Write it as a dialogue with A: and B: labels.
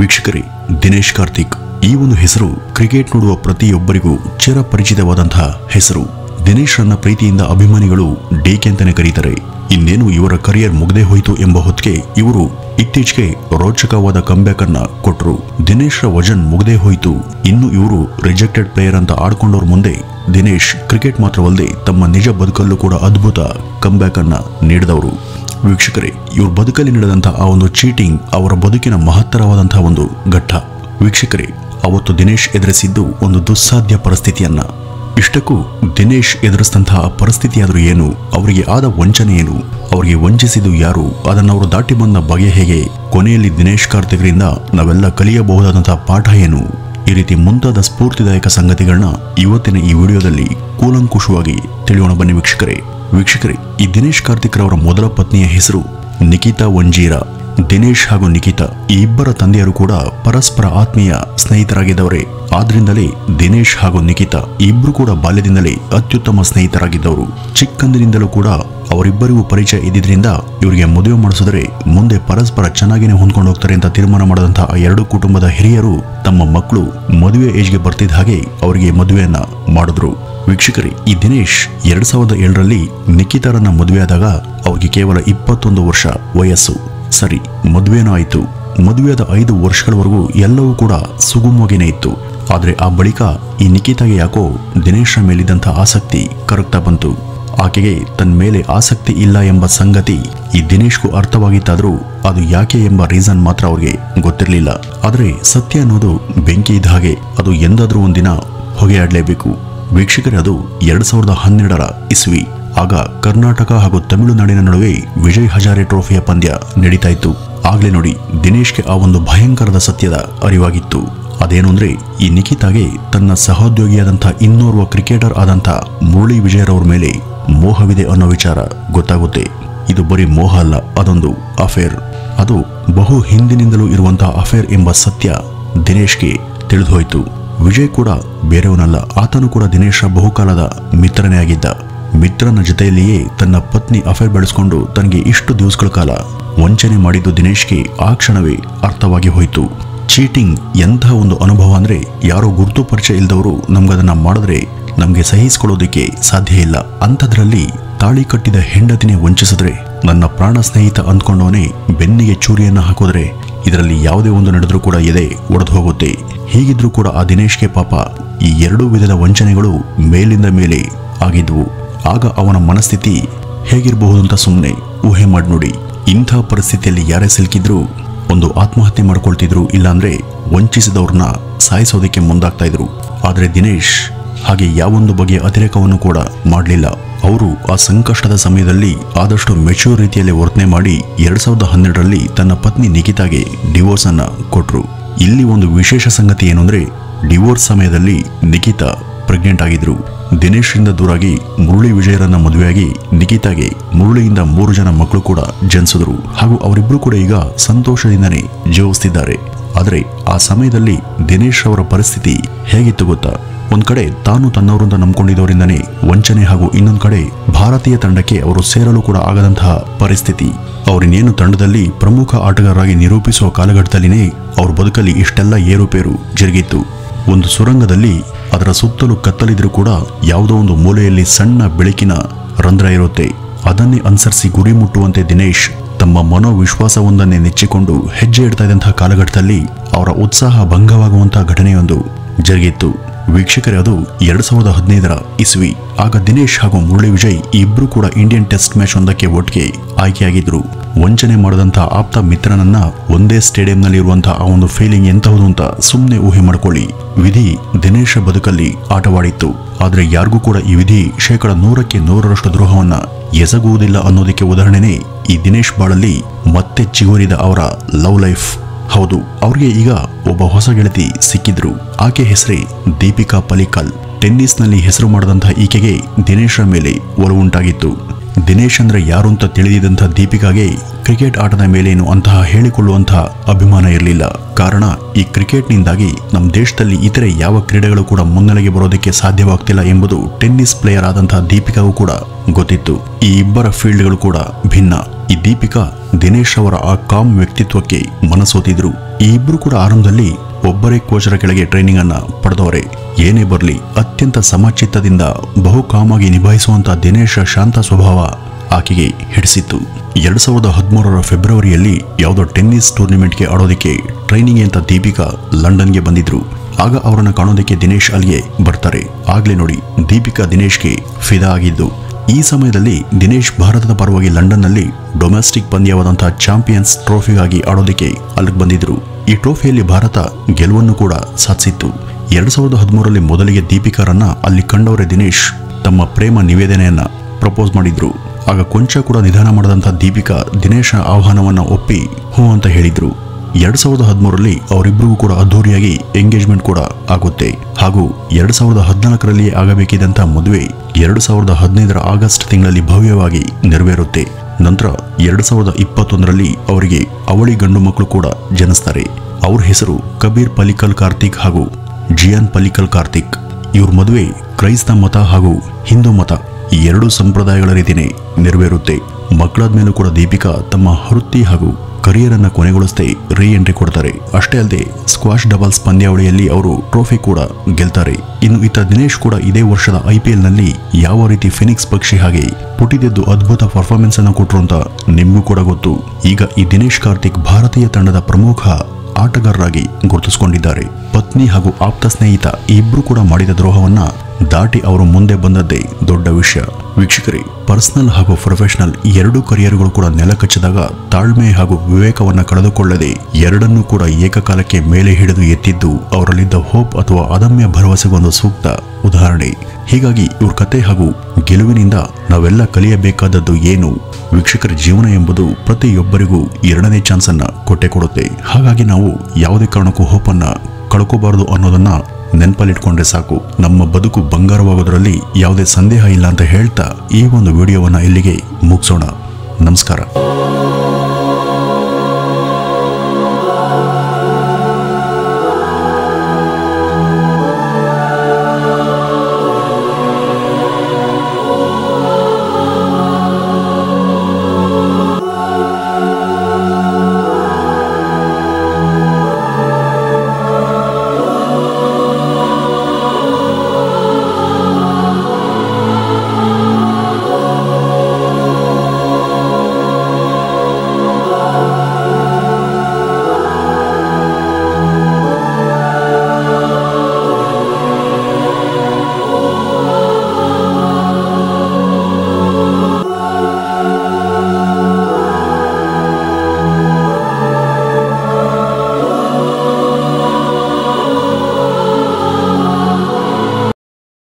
A: ವೀಕ್ಷಕರೇ ದಿನೇಶ್ ಕಾರ್ತಿಕ್ ಈ ಒಂದು ಹೆಸರು ಕ್ರಿಕೆಟ್ ನೋಡುವ ಪ್ರತಿಯೊಬ್ಬರಿಗೂ ಚಿರಪರಿಚಿತವಾದಂತಹ ಹೆಸರು ದಿನೇಶ್ ರನ್ನ ಪ್ರೀತಿಯಿಂದ ಅಭಿಮಾನಿಗಳು ಡಿಕೆ ಅಂತಾನೆ ಕರೀತಾರೆ ಇನ್ನೇನು ಇವರ ಕರಿಯರ್ ಮುಗದೆ ಹೋಯಿತು ಎಂಬ ಹೊತ್ತಿಗೆ ಇವರು ಇತ್ತೀಚೆಗೆ ರೋಚಕವಾದ ಕಂಬ್ಯಾಕ್ ಅನ್ನ ಕೊಟ್ರು ದಿನೇಶ್ ರ ವಜನ್ ಮುಗದೆ ಹೋಯಿತು ಇನ್ನು ಇವರು ರಿಜೆಕ್ಟೆಡ್ ಪ್ಲೇಯರ್ ಅಂತ ಆಡ್ಕೊಂಡವ್ರ ಮುಂದೆ ದಿನೇಶ್ ಕ್ರಿಕೆಟ್ ಮಾತ್ರವಲ್ಲದೆ ತಮ್ಮ ನಿಜ ಬದುಕಲ್ಲೂ ಕೂಡ ಅದ್ಭುತ ಕಂಬ್ಯಾಕ್ ಅನ್ನ ನೀಡಿದವರು ವೀಕ್ಷಕರೇ ಇವ್ರ ಬದುಕಲ್ಲಿ ನಡೆದಂತಹ ಆ ಒಂದು ಚೀಟಿಂಗ್ ಅವರ ಬದುಕಿನ ಮಹತ್ತರವಾದಂತಹ ಒಂದು ಘಟ್ಟ ವೀಕ್ಷಕರೇ ಅವತ್ತು ದಿನೇಶ್ ಎದುರಿಸಿದ್ದು ಒಂದು ದುಸ್ಸಾಧ್ಯ ಪರಿಸ್ಥಿತಿಯನ್ನ ಇಷ್ಟಕ್ಕೂ ದಿನೇಶ್ ಎದುರಿಸಿದಂತಹ ಪರಿಸ್ಥಿತಿಯಾದರೂ ಏನು ಅವರಿಗೆ ಆದ ವಂಚನೆ ಏನು ಅವರಿಗೆ ವಂಚಿಸಿದ್ದು ಯಾರು ಅದನ್ನು ಅವರು ದಾಟಿ ಬಂದ ಬಗೆ ಹೇಗೆ ಕೊನೆಯಲ್ಲಿ ದಿನೇಶ್ ಕಾರ್ತಿಕರಿಂದ ನಾವೆಲ್ಲ ಕಲಿಯಬಹುದಾದಂತಹ ಪಾಠ ಏನು ಈ ರೀತಿ ಮುಂತಾದ ಸ್ಫೂರ್ತಿದಾಯಕ ಸಂಗತಿಗಳನ್ನ ಇವತ್ತಿನ ಈ ವಿಡಿಯೋದಲ್ಲಿ ಕೂಲಂಕುಷವಾಗಿ ತಿಳಿಯೋಣ ಬನ್ನಿ ವೀಕ್ಷಕರೇ ವೀಕ್ಷಕರೇ ಈ ದಿನೇಶ್ ಕಾರ್ತಿಕ್ ರವರ ಮೊದಲ ಪತ್ನಿಯ ಹೆಸರು ನಿಖಿತಾ ವಂಜೀರಾ ದಿನೇಶ್ ಹಾಗೂ ನಿಖಿತಾ ಈ ಇಬ್ಬರ ತಂದೆಯರು ಕೂಡ ಪರಸ್ಪರ ಆತ್ಮೀಯ ಸ್ನೇಹಿತರಾಗಿದ್ದವರೇ ಆದ್ರಿಂದಲೇ ದಿನೇಶ್ ಹಾಗೂ ನಿಖಿತಾ ಇಬ್ರು ಕೂಡ ಬಾಲ್ಯದಿಂದಲೇ ಅತ್ಯುತ್ತಮ ಸ್ನೇಹಿತರಾಗಿದ್ದವರು ಚಿಕ್ಕಂದಿನಿಂದಲೂ ಕೂಡ ಅವರಿಬ್ಬರಿಗೂ ಪರಿಚಯ ಇದ್ದಿದ್ರಿಂದ ಇವರಿಗೆ ಮದುವೆ ಮಾಡಿಸಿದ್ರೆ ಮುಂದೆ ಪರಸ್ಪರ ಚೆನ್ನಾಗಿನೇ ಹೊಂದ್ಕೊಂಡು ಹೋಗ್ತಾರೆ ಅಂತ ತೀರ್ಮಾನ ಮಾಡಿದಂತಹ ಆ ಎರಡು ಕುಟುಂಬದ ಹಿರಿಯರು ತಮ್ಮ ಮಕ್ಕಳು ಮದುವೆ ಏಜ್ಗೆ ಬರ್ತಿದ್ದ ಹಾಗೆ ಅವರಿಗೆ ಮದುವೆಯನ್ನ ಮಾಡಿದ್ರು ವೀಕ್ಷಕರೇ ಈ ದಿನೇಶ್ ಎರಡ್ ಸಾವಿರದ ಏಳರಲ್ಲಿ ನಿಖಿತಾರನ್ನ ಮದುವೆಯಾದಾಗ ಅವ್ರಿಗೆ ಕೇವಲ ಇಪ್ಪತ್ತೊಂದು ವರ್ಷ ವಯಸ್ಸು ಸರಿ ಮದುವೆನೂ ಆಯಿತು ಮದುವೆಯಾದ ಐದು ವರ್ಷಗಳವರೆಗೂ ಎಲ್ಲವೂ ಕೂಡ ಸುಗಮವಾಗಿನೇ ಇತ್ತು ಆದ್ರೆ ಆ ಬಳಿಕ ಈ ನಿಖಿತಾಗೆ ಯಾಕೋ ದಿನೇಶ್ರ ಮೇಲಿದ್ದಂಥ ಆಸಕ್ತಿ ಕರಗ್ತಾ ಬಂತು ಆಕೆಗೆ ತನ್ನ ಮೇಲೆ ಆಸಕ್ತಿ ಇಲ್ಲ ಎಂಬ ಸಂಗತಿ ಈ ದಿನೇಶ್ಗೂ ಅರ್ಥವಾಗಿತ್ತಾದ್ರೂ ಅದು ಯಾಕೆ ಎಂಬ ರೀಸನ್ ಮಾತ್ರ ಅವ್ರಿಗೆ ಗೊತ್ತಿರಲಿಲ್ಲ ಆದ್ರೆ ಸತ್ಯ ಅನ್ನೋದು ಬೆಂಕಿ ಇದ್ದ ಹಾಗೆ ಅದು ಎಂದಾದ್ರೂ ಒಂದಿನ ಹೊಗೆಯಾಡಲೇಬೇಕು ವೀಕ್ಷಕರೇ ಅದು ಎರಡ್ ಸಾವಿರದ ಹನ್ನೆರಡರ ಇಸ್ವಿ ಆಗ ಕರ್ನಾಟಕ ಹಾಗೂ ತಮಿಳುನಾಡಿನ ನಡುವೆ ವಿಜಯ್ ಹಜಾರೆ ಟ್ರೋಫಿಯ ಪಂದ್ಯ ನಡೀತಾ ಇತ್ತು ಆಗ್ಲೇ ನೋಡಿ ದಿನೇಶ್ಗೆ ಆ ಒಂದು ಭಯಂಕರದ ಸತ್ಯದ ಅರಿವಾಗಿತ್ತು ಅದೇನು ಅಂದ್ರೆ ಈ ನಿಖಿತಾಗೆ ತನ್ನ ಸಹೋದ್ಯೋಗಿಯಾದಂಥ ಇನ್ನೋರ್ವ ಕ್ರಿಕೆಟರ್ ಆದಂಥ ಮುರಳಿ ವಿಜಯರವ್ರ ಮೇಲೆ ಮೋಹವಿದೆ ಅನ್ನೋ ವಿಚಾರ ಗೊತ್ತಾಗುತ್ತೆ ಇದು ಬರೀ ಮೋಹ ಅಲ್ಲ ಅದೊಂದು ಅಫೇರ್ ಅದು ಬಹು ಹಿಂದಿನಿಂದಲೂ ಇರುವಂತಹ ಅಫೇರ್ ಎಂಬ ಸತ್ಯ ದಿನೇಶ್ಗೆ ತಿಳಿದು ಹೋಯಿತು ವಿಜಯ್ ಕೂಡ ಬೇರೆಯವನಲ್ಲ ಆತನು ಕೂಡ ದಿನೇಶ ಬಹುಕಾಲದ ಮಿತ್ರನೇ ಆಗಿದ್ದ ಮಿತ್ರನ ಜೊತೆಯಲ್ಲಿಯೇ ತನ್ನ ಪತ್ನಿ ಅಫೇರ್ ಬೆಳೆಸ್ಕೊಂಡು ತನಗೆ ಇಷ್ಟು ದಿವಸಗಳ ಕಾಲ ವಂಚನೆ ಮಾಡಿದ್ದು ದಿನೇಶ್ಗೆ ಆ ಕ್ಷಣವೇ ಅರ್ಥವಾಗಿ ಹೋಯಿತು ಚೀಟಿಂಗ್ ಎಂತಹ ಒಂದು ಅನುಭವ ಅಂದ್ರೆ ಯಾರೋ ಗುರುತು ಪರಿಚಯ ಇಲ್ದವರು ನಮ್ಗದನ್ನ ಮಾಡಿದ್ರೆ ನಮ್ಗೆ ಸಹಿಸ್ಕೊಳ್ಳೋದಕ್ಕೆ ಸಾಧ್ಯ ಇಲ್ಲ ಅಂಥದ್ರಲ್ಲಿ ತಾಳಿ ಕಟ್ಟಿದ ಹೆಂಡತಿನೇ ವಂಚಿಸಿದ್ರೆ ನನ್ನ ಪ್ರಾಣ ಸ್ನೇಹಿತ ಅಂದ್ಕೊಂಡವನೇ ಬೆನ್ನಿಗೆ ಚೂರಿಯನ್ನ ಹಾಕಿದ್ರೆ ಇದರಲ್ಲಿ ಯಾವುದೇ ಒಂದು ನಡೆದ್ರೂ ಕೂಡ ಎದೆ ಒಡೆದು ಹೋಗುತ್ತೆ ಹೀಗಿದ್ರೂ ಕೂಡ ಆ ದಿನೇಶ್ಗೆ ಪಾಪ ಈ ಎರಡೂ ವಿಧದ ವಂಚನೆಗಳು ಮೇಲಿಂದ ಮೇಲೆ ಆಗಿದ್ವು ಆಗ ಅವನ ಮನಸ್ಥಿತಿ ಹೇಗಿರಬಹುದು ಅಂತ ಸುಮ್ಮನೆ ಊಹೆ ಮಾಡಿ ನೋಡಿ ಇಂಥ ಪರಿಸ್ಥಿತಿಯಲ್ಲಿ ಯಾರೇ ಸಿಲುಕಿದ್ರು ಒಂದು ಆತ್ಮಹತ್ಯೆ ಮಾಡ್ಕೊಳ್ತಿದ್ರು ಇಲ್ಲಾಂದ್ರೆ ವಂಚಿಸಿದವ್ರನ್ನ ಸಾಯಿಸೋದಕ್ಕೆ ಮುಂದಾಗ್ತಾ ಇದ್ರು ಆದ್ರೆ ದಿನೇಶ್ ಹಾಗೆ ಯಾವೊಂದು ಬಗೆಯ ಅತಿರೇಕವನ್ನು ಕೂಡ ಮಾಡಲಿಲ್ಲ ಅವರು ಆ ಸಂಕಷ್ಟದ ಸಮಯದಲ್ಲಿ ಆದಷ್ಟು ಮೆಚ್ಯೂರ್ ರೀತಿಯಲ್ಲಿ ವರ್ತನೆ ಮಾಡಿ ಎರಡ್ ಸಾವಿರದ ಹನ್ನೆರಡರಲ್ಲಿ ತನ್ನ ಪತ್ನಿ ನಿಖಿತಾಗೆ ಡಿವೋರ್ಸ್ ಅನ್ನ ಕೊಟ್ರು ಇಲ್ಲಿ ಒಂದು ವಿಶೇಷ ಸಂಗತಿ ಏನು ಅಂದ್ರೆ ಡಿವೋರ್ಸ್ ಸಮಯದಲ್ಲಿ ನಿಖಿತಾ ಪ್ರೆಗ್ನೆಂಟ್ ಆಗಿದ್ರು ದಿನೇಶ್ರಿಂದ ದೂರಾಗಿ ಮುರಳಿ ವಿಜಯರನ್ನ ಮದುವೆಯಾಗಿ ನಿಖಿತಾಗೆ ಮುರಳಿಯಿಂದ ಮೂರು ಜನ ಮಕ್ಕಳು ಕೂಡ ಜನಿಸಿದ್ರು ಹಾಗೂ ಅವರಿಬ್ರು ಕೂಡ ಈಗ ಸಂತೋಷದಿಂದನೇ ಜೀವಿಸ್ತಿದ್ದಾರೆ ಆದರೆ ಆ ಸಮಯದಲ್ಲಿ ದಿನೇಶ್ ಅವರ ಪರಿಸ್ಥಿತಿ ಹೇಗಿತ್ತು ಗೊತ್ತಾ ಒಂದ್ ಕಡೆ ತಾನು ತನ್ನವರಿಂದ ನಂಬ್ಕೊಂಡಿದ್ದವರಿಂದನೇ ವಂಚನೆ ಹಾಗೂ ಇನ್ನೊಂದ್ ಕಡೆ ಭಾರತೀಯ ತಂಡಕ್ಕೆ ಅವರು ಸೇರಲು ಕೂಡ ಆಗದಂತಹ ಪರಿಸ್ಥಿತಿ ಅವರಿನ್ನೇನು ತಂಡದಲ್ಲಿ ಪ್ರಮುಖ ಆಟಗಾರರಾಗಿ ನಿರೂಪಿಸುವ ಕಾಲಘಟ್ಟದಲ್ಲಿನೇ ಅವ್ರ ಬದುಕಲ್ಲಿ ಇಷ್ಟೆಲ್ಲ ಏರುಪೇರು ಜರುಗಿತ್ತು ಒಂದು ಸುರಂಗದಲ್ಲಿ ಅದರ ಸುತ್ತಲೂ ಕತ್ತಲಿದ್ರೂ ಕೂಡ ಯಾವುದೋ ಒಂದು ಮೂಲೆಯಲ್ಲಿ ಸಣ್ಣ ಬೆಳಕಿನ ರಂಧ್ರ ಇರುತ್ತೆ ಅದನ್ನೇ ಅನುಸರಿಸಿ ಗುರಿ ಮುಟ್ಟುವಂತೆ ದಿನೇಶ್ ತಮ್ಮ ಮನೋವಿಶ್ವಾಸವೊಂದನ್ನೇ ನೆಚ್ಚಿಕೊಂಡು ಹೆಜ್ಜೆ ಇಡ್ತಾ ಇದ್ದಂತಹ ಕಾಲಘಟ್ಟದಲ್ಲಿ ಅವರ ಉತ್ಸಾಹ ಭಂಗವಾಗುವಂತಹ ಘಟನೆಯೊಂದು ಜರುಗಿತ್ತು ವೀಕ್ಷಕರೇ ಅದು ಎರಡ್ ಸಾವಿರದ ಹದಿನೈದರ ಇಸ್ವಿ ಆಗ ದಿನೇಶ್ ಹಾಗೂ ಮುರಳಿ ವಿಜಯ್ ಈ ಇಬ್ರು ಕೂಡ ಇಂಡಿಯನ್ ಟೆಸ್ಟ್ ಮ್ಯಾಚ್ ಒಂದಕ್ಕೆ ಒಟ್ಟಿಗೆ ಆಯ್ಕೆಯಾಗಿದ್ರು ವಂಚನೆ ಮಾಡದಂತಹ ಆಪ್ತ ಮಿತ್ರನನ್ನ ಒಂದೇ ಸ್ಟೇಡಿಯಂನಲ್ಲಿ ಇರುವಂತಹ ಆ ಒಂದು ಫೀಲಿಂಗ್ ಎಂತಹುದು ಅಂತ ಸುಮ್ಮನೆ ಊಹೆ ಮಾಡ್ಕೊಳ್ಳಿ ವಿಧಿ ದಿನೇಶ ಬದುಕಲ್ಲಿ ಆಟವಾಡಿತ್ತು ಆದ್ರೆ ಯಾರಿಗೂ ಕೂಡ ಈ ವಿಧಿ ಶೇಕಡ ನೂರಕ್ಕೆ ನೂರರಷ್ಟು ದ್ರೋಹವನ್ನ ಎಸಗುವುದಿಲ್ಲ ಅನ್ನೋದಕ್ಕೆ ಉದಾಹರಣೆನೇ ಈ ದಿನೇಶ್ ಬಾಳಲ್ಲಿ ಮತ್ತೆ ಚಿಗುರಿದ ಅವರ ಲವ್ ಲೈಫ್ ಹೌದು ಅವ್ರಿಗೆ ಈಗ ಒಬ್ಬ ಹೊಸ ಗೆಳತಿ ಸಿಕ್ಕಿದ್ರು ಆಕೆ ಹೆಸರೇ ದೀಪಿಕಾ ಪಲಿಕಲ್ ಟೆನ್ನಿಸ್ನಲ್ಲಿ ಹೆಸರು ಮಾಡದಂತಹ ಈಕೆಗೆ ದಿನೇಶ್ರ ಮೇಲೆ ಒಲವುಂಟಾಗಿತ್ತು ದಿನೇಶ್ ಅಂದ್ರೆ ಯಾರು ಅಂತ ತಿಳಿದಿದ್ದಂಥ ದೀಪಿಕಾಗೆ ಕ್ರಿಕೆಟ್ ಆಟದ ಮೇಲೇನು ಅಂತಹ ಹೇಳಿಕೊಳ್ಳುವಂತಹ ಅಭಿಮಾನ ಇರಲಿಲ್ಲ ಕಾರಣ ಈ ಕ್ರಿಕೆಟ್ನಿಂದಾಗಿ ನಮ್ಮ ದೇಶದಲ್ಲಿ ಇತರೆ ಯಾವ ಕ್ರೀಡೆಗಳು ಕೂಡ ಮುನ್ನೆಲೆಗೆ ಬರೋದಕ್ಕೆ ಸಾಧ್ಯವಾಗ್ತಿಲ್ಲ ಎಂಬುದು ಟೆನ್ನಿಸ್ ಪ್ಲೇಯರ್ ಆದಂತಹ ದೀಪಿಕಾಗೂ ಕೂಡ ಗೊತ್ತಿತ್ತು ಈ ಇಬ್ಬರ ಫೀಲ್ಡ್ಗಳು ಕೂಡ ಭಿನ್ನ ಈ ದೀಪಿಕಾ ದಿನೇಶ್ ಅವರ ಆ ಕಾಮ್ ವ್ಯಕ್ತಿತ್ವಕ್ಕೆ ಮನಸೋತಿದ್ರು ಈ ಇಬ್ರು ಕೂಡ ಆರಂಭದಲ್ಲಿ ಒಬ್ಬರೇ ಕೋಚರ ಕೆಳಗೆ ಟ್ರೈನಿಂಗ್ ಅನ್ನ ಪಡೆದವರೇ ಏನೇ ಬರಲಿ ಅತ್ಯಂತ ಸಮಚಿತ್ತದಿಂದ ಬಹುಕಾಮಾಗಿ ನಿಭಾಯಿಸುವಂತ ದಿನೇಶ ಶಾಂತ ಸ್ವಭಾವ ಆಕೆಗೆ ಹಿಡಿಸಿತ್ತು ಎರಡ್ ಸಾವಿರದ ಹದಿಮೂರರ ಫೆಬ್ರವರಿಯಲ್ಲಿ ಯಾವುದೋ ಟೆನ್ನಿಸ್ ಟೂರ್ನಿಮೆಂಟ್ಗೆ ಆಡೋದಕ್ಕೆ ಟ್ರೈನಿಂಗ್ ಅಂತ ದೀಪಿಕಾ ಲಂಡನ್ಗೆ ಬಂದಿದ್ರು ಆಗ ಅವರನ್ನ ಕಾಣೋದಕ್ಕೆ ದಿನೇಶ್ ಅಲ್ಲಿಗೆ ಬರ್ತಾರೆ ಆಗ್ಲೇ ನೋಡಿ ದೀಪಿಕಾ ದಿನೇಶ್ಗೆ ಫಿದಾ ಆಗಿದ್ದು ಈ ಸಮಯದಲ್ಲಿ ದಿನೇಶ್ ಭಾರತದ ಪರವಾಗಿ ಲಂಡನ್ನಲ್ಲಿ ಡೊಮೆಸ್ಟಿಕ್ ಪಂದ್ಯವಾದಂತಹ ಚಾಂಪಿಯನ್ಸ್ ಟ್ರೋಫಿಗಾಗಿ ಆಡೋದಕ್ಕೆ ಅಲ್ಲಿಗೆ ಬಂದಿದ್ರು ಈ ಟ್ರೋಫಿಯಲ್ಲಿ ಭಾರತ ಗೆಲುವನ್ನು ಕೂಡ ಸಾಧಿಸಿತ್ತು ಎರಡ್ ಸಾವಿರದ ಹದಿಮೂರರಲ್ಲಿ ಮೊದಲಿಗೆ ದೀಪಿಕಾರನ್ನ ಅಲ್ಲಿ ಕಂಡವರೇ ದಿನೇಶ್ ತಮ್ಮ ಪ್ರೇಮ ನಿವೇದನೆಯನ್ನ ಪ್ರಪೋಸ್ ಮಾಡಿದ್ರು ಆಗ ಕೊಂಚ ಕೂಡ ನಿಧಾನ ಮಾಡದಂತ ದೀಪಿಕಾ ದಿನೇಶ ಆಹ್ವಾನವನ್ನ ಒಪ್ಪಿ ಹೂ ಅಂತ ಹೇಳಿದ್ರು ಎರಡ್ ಸಾವಿರದ ಹದಿಮೂರರಲ್ಲಿ ಅವರಿಬ್ಬರಿಗೂ ಕೂಡ ಅದ್ದೂರಿಯಾಗಿ ಎಂಗೇಜ್ಮೆಂಟ್ ಕೂಡ ಆಗುತ್ತೆ ಹಾಗೂ ಎರಡ್ ಸಾವಿರದ ಹದಿನಾಲ್ಕರಲ್ಲಿ ಆಗಬೇಕಿದ್ದಂತ ಮದುವೆ ಎರಡು ಸಾವಿರದ ಹದಿನೈದರ ಆಗಸ್ಟ್ ತಿಂಗಳಲ್ಲಿ ಭವ್ಯವಾಗಿ ನೆರವೇರುತ್ತೆ ನಂತರ ಎರಡ್ ಸಾವಿರದ ಇಪ್ಪತ್ತೊಂದರಲ್ಲಿ ಅವರಿಗೆ ಅವಳಿ ಗಂಡು ಮಕ್ಕಳು ಕೂಡ ಜನಿಸ್ತಾರೆ ಅವ್ರ ಹೆಸರು ಕಬೀರ್ ಪಲಿಕಲ್ ಕಾರ್ತಿಕ್ ಹಾಗೂ ಜಿಯಾನ್ ಪಲಿಕಲ್ ಕಾರ್ತಿಕ್ ಇವ್ರ ಮದುವೆ ಕ್ರೈಸ್ತ ಮತ ಹಾಗೂ ಹಿಂದೂ ಮತ ಈ ಎರಡು ಸಂಪ್ರದಾಯಗಳ ರೀತಿನೇ ನೆರವೇರುತ್ತೆ ಮಕ್ಕಳಾದ್ಮೇಲೂ ಕೂಡ ದೀಪಿಕಾ ತಮ್ಮ ವೃತ್ತಿ ಹಾಗೂ ಕರಿಯರ್ ಅನ್ನ ಕೊನೆಗೊಳಿಸದೆ ರೀ ಎಂಟ್ರಿ ಕೊಡ್ತಾರೆ ಅಷ್ಟೇ ಅಲ್ಲದೆ ಸ್ಕ್ವಾಶ್ ಡಬಲ್ಸ್ ಪಂದ್ಯಾವಳಿಯಲ್ಲಿ ಅವರು ಟ್ರೋಫಿ ಕೂಡ ಗೆಲ್ತಾರೆ ಇನ್ನು ಇತ್ತ ದಿನೇಶ್ ಕೂಡ ಇದೇ ವರ್ಷದ ಐ ಪಿ ಎಲ್ ನಲ್ಲಿ ಯಾವ ರೀತಿ ಫಿನಿಕ್ಸ್ ಪಕ್ಷಿ ಹಾಗೆ ಪುಟಿದೆದ್ದು ಅದ್ಭುತ ಪರ್ಫಾರ್ಮೆನ್ಸ್ ಅನ್ನು ಕೊಟ್ರು ಅಂತ ನಿಮಗೂ ಕೂಡ ಗೊತ್ತು ಈಗ ಈ ದಿನೇಶ್ ಕಾರ್ತಿಕ್ ಭಾರತೀಯ ತಂಡದ ಪ್ರಮುಖ ಆಟಗಾರರಾಗಿ ಗುರುತಿಸಿಕೊಂಡಿದ್ದಾರೆ ಪತ್ನಿ ಹಾಗೂ ಆಪ್ತ ಸ್ನೇಹಿತ ಇಬ್ರು ಕೂಡ ಮಾಡಿದ ದ್ರೋಹವನ್ನ ದಾಟಿ ಅವರು ಮುಂದೆ ಬಂದದ್ದೇ ದೊಡ್ಡ ವಿಷಯ ವೀಕ್ಷಕರೇ ಪರ್ಸನಲ್ ಹಾಗೂ ಪ್ರೊಫೆಷನಲ್ ಎರಡೂ ಕರಿಯರ್ಗಳು ಕೂಡ ನೆಲಕಚ್ಚಿದಾಗ ತಾಳ್ಮೆ ಹಾಗೂ ವಿವೇಕವನ್ನ ಕಳೆದುಕೊಳ್ಳದೆ ಎರಡನ್ನೂ ಕೂಡ ಏಕಕಾಲಕ್ಕೆ ಮೇಲೆ ಹಿಡಿದು ಎತ್ತಿದ್ದು ಅವರಲ್ಲಿದ್ದ ಹೋಪ್ ಅಥವಾ ಅದಮ್ಯ ಭರವಸೆಗೊಂದು ಸೂಕ್ತ ಉದಾಹರಣೆ ಹೀಗಾಗಿ ಇವ್ರ ಕತೆ ಹಾಗೂ ಗೆಲುವಿನಿಂದ ನಾವೆಲ್ಲ ಕಲಿಯಬೇಕಾದದ್ದು ಏನು ವೀಕ್ಷಕರ ಜೀವನ ಎಂಬುದು ಪ್ರತಿಯೊಬ್ಬರಿಗೂ ಎರಡನೇ ಚಾನ್ಸ್ ಅನ್ನ ಕೊಟ್ಟೆ ಕೊಡುತ್ತೆ ಹಾಗಾಗಿ ನಾವು ಯಾವುದೇ ಕಾರಣಕ್ಕೂ ಹೋಪನ್ನ ಕಳ್ಕೋಬಾರದು ಅನ್ನೋದನ್ನ ನೆನಪಲ್ಲಿಟ್ಕೊಂಡ್ರೆ ಸಾಕು ನಮ್ಮ ಬದುಕು ಬಂಗಾರವಾಗೋದ್ರಲ್ಲಿ ಯಾವುದೇ ಸಂದೇಹ ಇಲ್ಲ ಅಂತ ಹೇಳ್ತಾ ಈ ಒಂದು ವಿಡಿಯೋವನ್ನ ಇಲ್ಲಿಗೆ ಮುಗಿಸೋಣ ನಮಸ್ಕಾರ